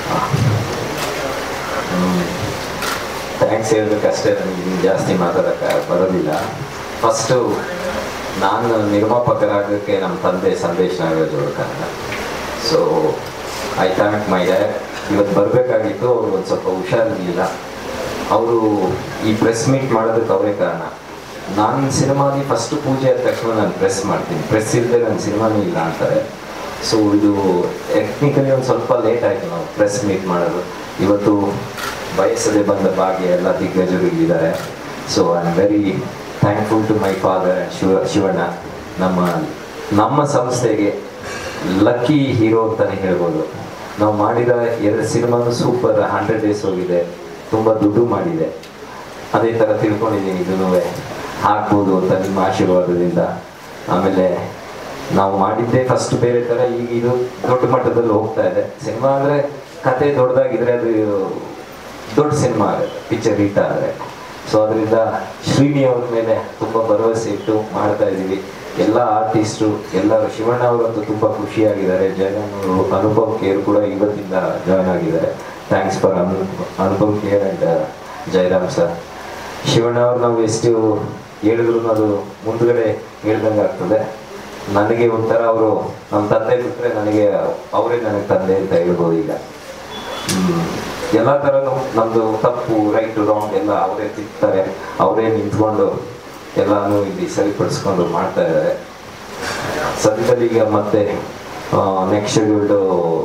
Thanks ಹೇಳಬೇಕಷ್ಟೇ ನನಗೆ ಇನ್ನು ಜಾಸ್ತಿ ಮಾತಾಡೋಕ್ಕೆ ಬರೋದಿಲ್ಲ ಫಸ್ಟು ನಾನು ನಿರ್ಮಾಪಕರಾಗೋಕ್ಕೆ ನಮ್ಮ ತಂದೆ ಸಂದೇಶ್ ನಾಗರಾಜ್ ಅವ್ರ ಕಾರಣ so I thank my dad ಇವತ್ತು ಬರಬೇಕಾಗಿತ್ತು ಅವ್ರು ಒಂದು ಸ್ವಲ್ಪ ಹುಷಾರಿರಲಿಲ್ಲ ಅವರು ಈ ಪ್ರೆಸ್ ಮೀಟ್ ಮಾಡೋದಕ್ಕೆ ಅವರೇ ಕಾರಣ ನಾನು ಸಿನಿಮಾಲಿ ಫಸ್ಟ್ ಪೂಜೆ ಆದ ತಕ್ಷಣ ನಾನು ಪ್ರೆಸ್ ಮಾಡ್ತೀನಿ ಪ್ರೆಸ್ ಇಲ್ಲದೆ ನನ್ನ ಸಿನಿಮಾನೇ ಇಲ್ಲ ಅಂತಾರೆ ಸೊ ಇದು ಟೆಕ್ನಿಕಲಿ ಒಂದು ಸ್ವಲ್ಪ ಲೇಟ್ ಆಯಿತು ನಾವು ಪ್ರೆಸ್ ಮೀಟ್ ಮಾಡೋದು ಇವತ್ತು ಬಯಸದೆ ಬಂದ ಭಾಗ್ಯ ಎಲ್ಲ ದಿಗ್ಗಜರು ಇಲ್ಲಿದ್ದಾರೆ so I am very thankful to my father Shiva Shivanna ನಮ್ಮ ನಮ್ಮ ಸಂಸ್ಥೆಗೆ ಲಕ್ಕಿ ಹೀರೋ ಅಂತಲೇ ಹೇಳ್ಬೋದು ನಾವು ಮಾಡಿದ ಎರಡು ಸಿನಿಮಾನು ಸೂಪರ್ ಹಂಡ್ರೆಡ್ ಡೇಸ್ ಹೋಗಿದೆ ತುಂಬ ದುಡ್ಡು ಮಾಡಿದೆ ಅದೇ ಥರ ತಿಳ್ಕೊಂಡಿದ್ದೀನಿ ಇದನ್ನು ಹಾಕ್ಬೋದು ಅಂತ ನಿಮ್ಮ ಆಶೀರ್ವಾದದಿಂದ ಆಮೇಲೆ ನಾವು ಮಾಡಿದ್ದೇ ಫಸ್ಟ್ ಬೇರೆ ಥರ ಈಗ ಇದು ದೊಡ್ಡ ಮಟ್ಟದಲ್ಲಿ ಹೋಗ್ತಾ ಇದೆ ಸಿನಿಮಾ ಅಂದರೆ ಕತೆ ದೊಡ್ಡದಾಗಿದ್ರೆ ಅದು ದೊಡ್ಡ ಸಿನಿಮಾ ಆಗುತ್ತೆ ಪಿಕ್ಚರ್ ಹಿಟ್ ಆದರೆ ಸೊ ಅದರಿಂದ ಶ್ರೀನಿ ಅವ್ರ ಮೇಲೆ ತುಂಬ ಭರವಸೆ ಇಟ್ಟು ಮಾಡ್ತಾ ಇದ್ದೀವಿ ಎಲ್ಲ ಆರ್ಟಿಸ್ಟು ಎಲ್ಲರೂ ಶಿವಣ್ಣ ಅವರಂತೂ ತುಂಬ ಖುಷಿಯಾಗಿದ್ದಾರೆ ಜಯರಾಮ್ ಅವರು ಅನುಪಮ್ ಕೇರ್ ಕೂಡ ಇವತ್ತಿಂದ ಜಾಯ್ನ್ ಆಗಿದ್ದಾರೆ thanks for Anu Anupam Kher and Jayaram sir Shivanna ಅವ್ರು ನಾವು ಎಷ್ಟು ಹೇಳಿದ್ರು ಅದು ಮುಂದ್ಗಡೆ ಹೇಳ್ದಂಗೆ ಆಗ್ತದೆ ನನಗೆ ಒಂಥರ ಅವರು ನಮ್ಮ ತಂದೆ ಬಿಟ್ಟರೆ ನನಗೆ ಅವರೇ ನನಗೆ ತಂದೆ ಅಂತ ಹೇಳ್ಬೋದು ಈಗ ಹ್ಮ್. ಎಲ್ಲ ಥರನೂ ನಮ್ಮದು ತಪ್ಪು ರೈಟ್ ರಾಂಗ್ ಎಲ್ಲ ಅವರೇ ತಿಕ್ತಾರೆ ಅವರೇ ನಿಂತ್ಕೊಂಡು ಎಲ್ಲಾನು ಇಲ್ಲಿ ಸರಿಪಡಿಸ್ಕೊಂಡು ಮಾಡ್ತಾ ಇದ್ದಾರೆ ಸದ್ಯದಲ್ಲಿ ಈಗ ಮತ್ತೆ ನೆಕ್ಸ್ಟ್ ಶೆಡ್ಯೂಲ್ಡು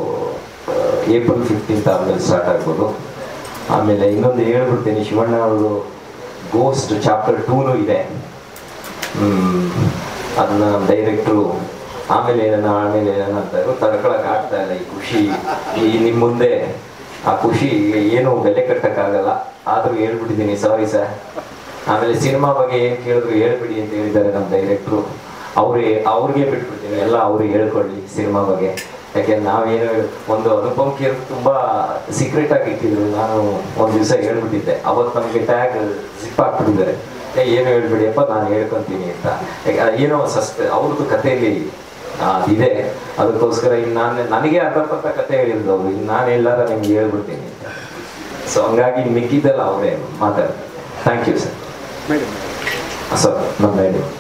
ಏಪ್ರಿಲ್ ಫಿಫ್ಟೀನ್ತ್ ಆದಮೇಲೆ ಸ್ಟಾರ್ಟ್ ಆಗ್ಬೋದು ಆಮೇಲೆ ಇನ್ನೊಂದು ಹೇಳ್ಬಿಡ್ತೀನಿ ಶಿವಣ್ಣ ಅವರು ಗೋಸ್ಟ್ ಚಾಪ್ಟರ್ ಟೂನು ಇದೆ ಹ್ಮ್. ಅದನ್ನ ಡೈರೆಕ್ಟ್ರು ಆಮೇಲೆ ಏನನ ಆಮೇಲೆ ಏನನ ಅಂತ ಇರೋ ತಡ್ಕೊಳಕ್ ಆಗ್ತಾ ಇಲ್ಲ ಈ ಖುಷಿ ಈ ನಿಮ್ಮ ಮುಂದೆ ಆ ಖುಷಿ ಏನು ಬೆಲೆ ಕಟ್ಟಕ್ಕಾಗಲ್ಲ ಆದ್ರೂ ಹೇಳ್ಬಿಟ್ಟಿದ್ದೀನಿ ಸಾರಿ ಸರ್ ಆಮೇಲೆ ಸಿನಿಮಾ ಬಗ್ಗೆ ಏನ್ ಕೇಳಿದ್ರು ಹೇಳ್ಬಿಡಿ ಅಂತ ಹೇಳಿದ್ದಾರೆ ನಮ್ಮ ಡೈರೆಕ್ಟ್ರು ಅವ್ರಿಗೆ ಅವ್ರಿಗೆ ಬಿಟ್ಬಿಡ್ತೀನಿ ಎಲ್ಲ ಅವ್ರಿಗೆ ಹೇಳ್ಕೊಳ್ಳಿ ಸಿನಿಮಾ ಬಗ್ಗೆ ಯಾಕೆಂದ್ರೆ ನಾವೇನು ಒಂದು ಅನುಪಮ್ ಕೇರ್ ತುಂಬಾ ಸೀಕ್ರೆಟ್ ಆಗಿ ಇಟ್ಟಿದ್ರು ನಾನು ಒಂದ್ ದಿವಸ ಹೇಳ್ಬಿಟ್ಟಿದ್ದೆ ಅವತ್ತು ನಮಗೆ ಟ್ಯಾಗ್ ಜಿಪ್ ಹಾಕ್ಬಿಟ್ಟಿದ್ದಾರೆ ಏ ಏನು ಹೇಳ್ಬಿಡಿಯಪ್ಪ ನಾನು ಹೇಳ್ಕೊಂತೀನಿ ಅಂತ ಯಾಕೆ ಅದು ಏನೋ ಸಸ್ಪೆ ಅವ್ರದ್ದು ಕಥೆಯಲ್ಲಿ ಆ, ಇದೆ ಅದಕ್ಕೋಸ್ಕರ ಇನ್ನು ನಾನು ನನಗೆ ಅರ್ಧಪರ್ಧ ಕತೆ ಹೇಳಿದ್ರು ಅವರು ಇನ್ನು ನಾನು ಎಲ್ಲಾರ ನಿಮ್ಗೆ ಹೇಳ್ಬಿಡ್ತೀನಿ ಅಂತ ಸೊ ಹಂಗಾಗಿ ಮಿಕ್ಕಿದ್ದೆಲ್ಲ ಅವರೇ ಮಾತಾಡ್ತಾರೆ ಥ್ಯಾಂಕ್ ಯು ಸರ್ ಸರ್ ನಮ್ಮ ಮೇಡಮ್